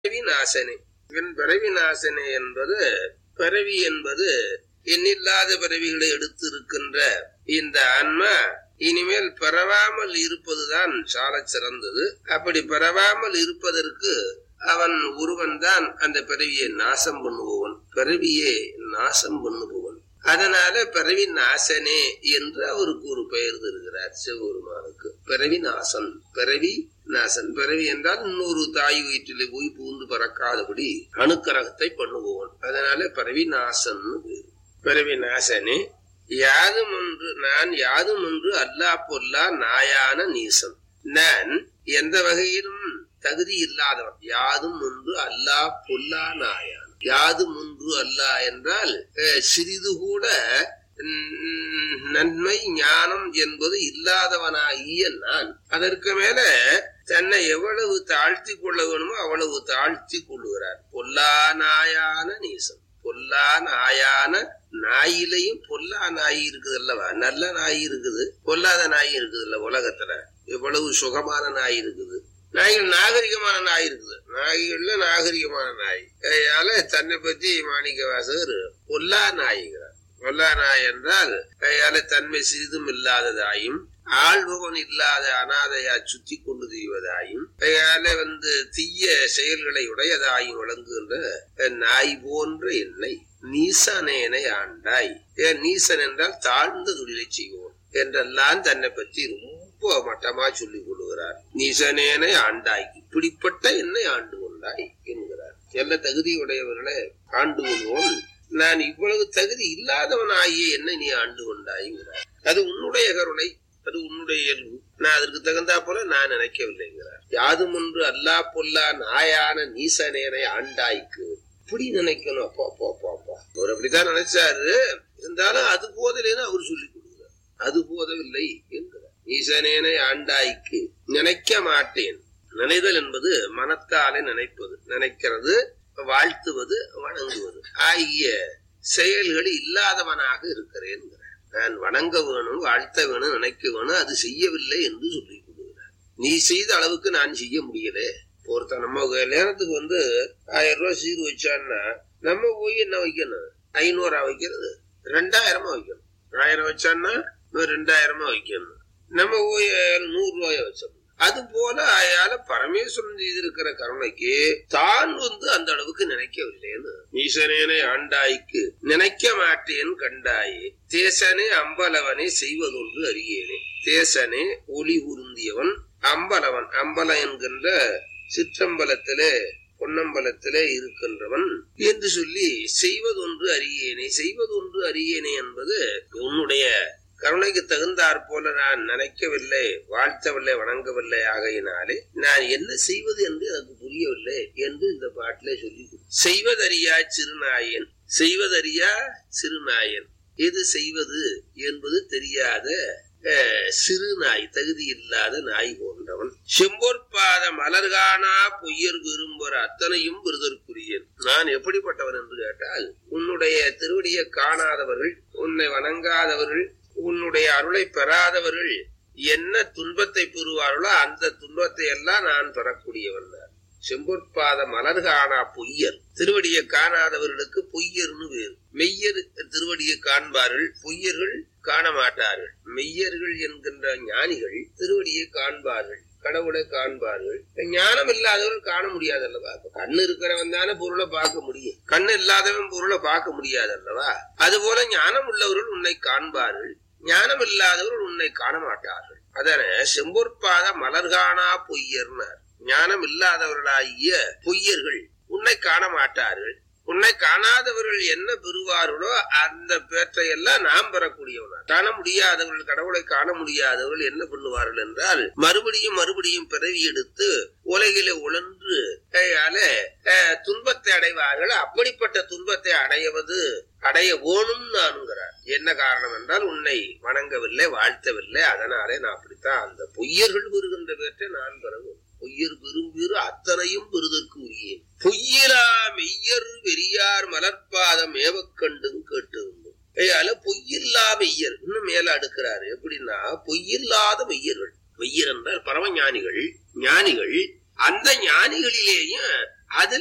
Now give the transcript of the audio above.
பிறவி நாசனே இவன் பிறவி நாசனே என்பது பிறவி என்பது எண்ணில்லாத பிறவிகளை எடுத்து இருக்கின்ற இந்த ஆன்மா இனிமேல் பிறவாமல் இருப்பதுதான் சால சிறந்தது அப்படி பிறவாமல் இருப்பதற்கு அவன் ஒருவன் தான் அந்த பிறவியை நாசம் பண்ணுபவன் பிறவியை நாசம் பண்ணுபவன் அதனால பிறவி நாசனே என்று அவருக்கு ஒரு பெயர் தருகிறார் சிவபெருமானுக்கு பிறவி நாசன் பிறவி நாசன் பிறவி என்றால் இன்னொரு தாய் வயிற்றிலே போய் பூந்து பறக்காதபடி அணுக்கரகத்தை பண்ணுபவன் அதனால பிறவி நாசன் பிறவி நாசனே யாதும் ஒன்று நான் யாதும் ஒன்று அல்லா பொல்லா நாயான நீசன் நான் எந்த வகையிலும் தகுதி இல்லாதவன் யாதும் ஒன்று அல்லா பொல்லா நாயான் யாதும் ஒன்று அல்லா என்றால் சிறிது கூட நன்மை ஞானம் என்பது இல்லாதவனாகிய நான் அதற்கு மேல தன்னை எவ்வளவு தாழ்த்தி கொள்ள வேணுமோ அவ்வளவு தாழ்த்தி கொள்ளுகிறார் பொல்லா நாயான நீசம் பொல்லா நாயான நாயிலையும் பொல்லா நாய் இருக்குது அல்லவா நல்ல நாய் இருக்குது பொல்லாத நாய் இருக்குது இல்ல உலகத்துல எவ்வளவு சுகமான நாய் இருக்குது நாய்கள் நாகரிகமான நாய் இருக்குது நாய்கள்ல நாகரிகமான நாய் அதனால தன்னை பத்தி மாணிக்க வாசகர் பொல்லா நாய்கிறார் பொல்லா நாய் என்றால் கையால தன்மை சிறிதும் இல்லாததாயும் ஆள்பவன் இல்லாத அனாதையா சுத்தி கொண்டு திரிவதாயும் கையால வந்து தீய செயல்களை உடையதாயும் விளங்குகின்ற நாய் போன்ற என்னை நீசனேனை ஆண்டாய் ஏன் நீசன் என்றால் தாழ்ந்த தொழிலை செய்வோம் என்றெல்லாம் தன்னை பற்றி ரொம்ப மட்டமா சொல்லிக் கொள்கிறார் நீசனேனை ஆண்டாய் இப்படிப்பட்ட என்னை ஆண்டு கொண்டாய் என்கிறார் எல்லா தகுதியுடையவர்களை ஆண்டு கொள்வோம் நான் இவ்வளவு தகுதி இல்லாதவன் ஆகிய என்னை நீ ஆண்டு கொண்டாய்கிறார் அது உன்னுடைய கருணை அது உன்னுடைய இயல்பு நான் அதற்கு தகுந்தா போல நான் நினைக்கவில்லைங்கிறார் யாதும் ஒன்று அல்லா பொல்லா நாயான நீசனேனை ஆண்டாய்க்கு இப்படி நினைக்கணும் அப்பா அப்பா அப்பா அப்பா அவர் அப்படித்தான் நினைச்சாரு இருந்தாலும் அது போதலைன்னு அவர் சொல்லி கொடுக்கிறார் அது போதவில்லை என்கிறார் ஈசனேனை ஆண்டாய்க்கு நினைக்க மாட்டேன் நினைதல் என்பது மனத்தாலே நினைப்பது நினைக்கிறது வாழ்த்துவது வணங்குவது ஆகிய செயல்கள் இல்லாதவனாக இருக்கிறேன் நான் வணங்க வேணும் வாழ்த்த வேணும் நினைக்க வேணும் அது செய்யவில்லை என்று சொல்லி கொடுக்கிறார் நீ செய்த அளவுக்கு நான் செய்ய முடியல ஒருத்தன் நம்ம கல்யாணத்துக்கு வந்து ஆயிரம் ரூபாய் சீர் வச்சான்னா நம்ம போய் என்ன வைக்கணும் ஐநூறா வைக்கிறது ரெண்டாயிரமா வைக்கணும் ஆயிரம் வச்சான்னா ரெண்டாயிரமா வைக்கணும் நம்ம போய் நூறு ரூபாய வச்சோம் அது போல அயால பரமேஸ்வரன் செய்திருக்கிற கருணைக்கு தான் வந்து அந்த அளவுக்கு நினைக்கவில்லைன்னு ஈசனேனை ஆண்டாய்க்கு நினைக்க மாட்டேன் கண்டாயே தேசனே அம்பலவனை செய்வதொன்று அறியேனே தேசனே ஒளி உருந்தியவன் அம்பலவன் அம்பலம் என்கின்ற சிற்றம்பலத்திலே பொன்னம்பலத்திலே இருக்கின்றவன் என்று சொல்லி செய்வதொன்று அறியேனே செய்வதொன்று அறியேனே என்பது உன்னுடைய கருணைக்கு தகுந்தாற் போல நான் நினைக்கவில்லை வாழ்த்தவில்லை வணங்கவில்லை ஆகையினாலே நான் என்ன செய்வது என்று எனக்கு புரியவில்லை என்று இந்த பாட்டிலே சொல்லி செய்வதறியா சிறுநாயன் செய்வதறியா சிறுநாயன் எது செய்வது என்பது தெரியாத சிறு நாய் தகுதி இல்லாத நாய் போன்றவன் செம்போற்பாத மலர்கானா பொய்யர் விரும்புற அத்தனையும் விருதற்குரியன் நான் எப்படிப்பட்டவன் என்று கேட்டால் உன்னுடைய திருவடியை காணாதவர்கள் உன்னை வணங்காதவர்கள் உன்னுடைய அருளை பெறாதவர்கள் என்ன துன்பத்தை பெறுவார்களோ அந்த துன்பத்தை எல்லாம் நான் பெறக்கூடியவன் செம்பொற்பாத மலர்கானா பொய்யர் திருவடியை காணாதவர்களுக்கு பொய்யர்னு வேறு மெய்யர் திருவடியை காண்பார்கள் பொய்யர்கள் காண மாட்டார்கள் மெய்யர்கள் என்கின்ற ஞானிகள் திருவடியை காண்பார்கள் கடவுளை காண்பார்கள் ஞானம் இல்லாதவர்கள் காண முடியாது அல்லவா கண்ணு இருக்கிறவன் தானே பொருளை பார்க்க முடியும் கண்ணு இல்லாதவன் பொருளை பார்க்க முடியாது அல்லவா அது போல ஞானம் உள்ளவர்கள் உன்னை காண்பார்கள் ஞானம் இல்லாதவர்கள் உன்னை காண மாட்டார்கள் அதன செம்பொற்பாத மலர்கானா பொய்யர்னார் ஞானம் இல்லாதவர்களாகிய பொய்யர்கள் உன்னை காண மாட்டார்கள் உன்னை காணாதவர்கள் என்ன பெறுவார்களோ அந்த பேற்றை எல்லாம் நாம் பெறக்கூடியவனா காண முடியாதவர்கள் கடவுளை காண முடியாதவர்கள் என்ன பண்ணுவார்கள் என்றால் மறுபடியும் மறுபடியும் பிறவி எடுத்து உலகில உழன்று துன்பத்தை அடைவார்கள் அப்படிப்பட்ட துன்பத்தை அடைவது அடைய வேணும் நானுங்கிறார் என்ன காரணம் என்றால் உன்னை வணங்கவில்லை வாழ்த்தவில்லை அதனாலே நான் அப்படித்தான் அந்த பொய்யர்கள் பெறுகின்ற பேற்றை நான் பெறவும் பொய்யர் விரும்பிறு அத்தனையும் பெறுதற்கு உரியேன் பொய்யிலா மெய்யர் வெறியார் மலர்பாதம் ஏவக்கண்டும் கேட்டிருந்தோம் ஐயால பொய்யில்லா மெய்யர் இன்னும் மேல அடுக்கிறாரு எப்படின்னா பொய்யில்லாத மெய்யர்கள் மெய்யர் என்றால் பரம ஞானிகள் ஞானிகள் அந்த ஞானிகளிலேயும் அதில்